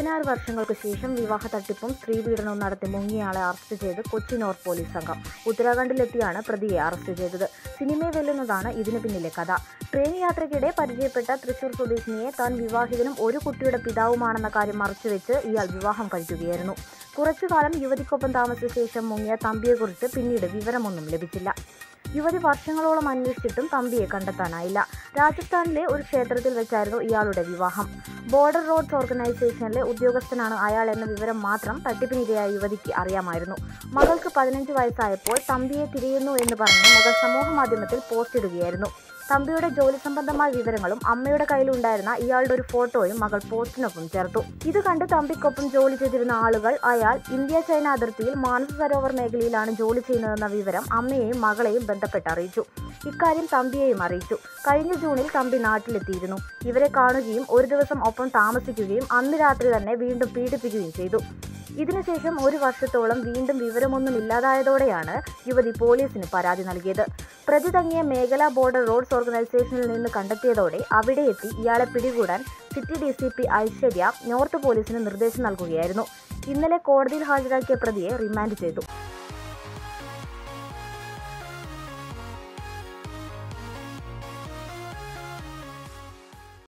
പതിനാറ് വർഷങ്ങൾക്ക് ശേഷം വിവാഹ തട്ടിപ്പും സ്ത്രീപീഡനവും നടത്തി മുങ്ങിയയാളെ അറസ്റ്റ് ചെയ്ത് കൊച്ചി നോർത്ത് പോലീസ് സംഘം ഉത്തരാഖണ്ഡിലെത്തിയാണ് പ്രതിയെ അറസ്റ്റ് ചെയ്തത് സിനിമയെ വെല്ലുന്നതാണ് ഇതിന് പിന്നിലെ കഥ ട്രെയിൻ യാത്രയ്ക്കിടെ പരിചയപ്പെട്ട തൃശൂർ സ്വദേശിനിയെ താൻ വിവാഹിതനും ഒരു കുട്ടിയുടെ പിതാവുമാണെന്ന കാര്യം മറച്ചുവെച്ച് ഇയാൾ വിവാഹം കഴിക്കുകയായിരുന്നു കുറച്ചുകാലം യുവതിക്കൊപ്പം താമസിച്ച ശേഷം മുങ്ങിയ തമ്പിയെക്കുറിച്ച് പിന്നീട് വിവരമൊന്നും ലഭിച്ചില്ല യുവതി വർഷങ്ങളോളം അന്വേഷിച്ചിട്ടും തമ്പിയെ കണ്ടെത്താനായില്ല രാജസ്ഥാനിലെ ഒരു ക്ഷേത്രത്തിൽ വെച്ചായിരുന്നു ഇയാളുടെ വിവാഹം ബോർഡർ റോഡ്സ് ഓർഗനൈസേഷനിലെ ഉദ്യോഗസ്ഥനാണ് അയാൾ എന്ന വിവരം മാത്രം തട്ടിപ്പിനിരയായ യുവതിക്ക് അറിയാമായിരുന്നു മകൾക്ക് പതിനഞ്ച് വയസ്സായപ്പോൾ തമ്പിയെ തിരയുന്നു എന്ന് പറഞ്ഞ് മകൾ സമൂഹ മാധ്യമത്തിൽ പോസ്റ്റ് ഇടുകയായിരുന്നു തമ്പിയുടെ ജോലി സംബന്ധമായ വിവരങ്ങളും അമ്മയുടെ കയ്യിലുണ്ടായിരുന്ന ഇയാളുടെ ഒരു ഫോട്ടോയും മകൾ പോസ്റ്റിനൊപ്പം ചേർത്തു ഇത് കണ്ട് തമ്പിക്കൊപ്പം ജോലി ചെയ്തിരുന്ന ആളുകൾ അയാൾ ഇന്ത്യ ചൈന അതിർത്തിയിൽ മാനസ സരോവർ മേഖലയിലാണ് ജോലി ചെയ്യുന്നതെന്ന വിവരം അമ്മയെയും മകളെയും ബന്ധപ്പെട്ട് അറിയിച്ചു ഇക്കാര്യം തമ്പിയെയും അറിയിച്ചു കഴിഞ്ഞ ജൂണിൽ തമ്പി നാട്ടിലെത്തിയിരുന്നു ഇവരെ കാണുകയും ഒരു ദിവസം ഒപ്പം താമസിക്കുകയും അന്ന് രാത്രി തന്നെ വീണ്ടും പീഡിപ്പിക്കുകയും ചെയ്തു ഇതിനുശേഷം ഒരു വർഷത്തോളം വീണ്ടും വിവരമൊന്നും ഇല്ലാതായതോടെയാണ് യുവതി പോലീസിന് പരാതി നൽകിയത് പ്രതി തങ്ങിയ മേഖലാ ബോർഡർ റോഡ്സ് ഓർഗനൈസേഷനിൽ നിന്ന് കണ്ടെത്തിയതോടെ അവിടെ എത്തി ഇയാളെ പിടികൂടാൻ city D C P Aishwarya north പോലീസിന് നിർദ്ദേശം നൽകുകയായിരുന്നു ഇന്നലെ കോടതിയിൽ ഹാജരാക്കിയ പ്രതിയെ റിമാൻഡ് ചെയ്തു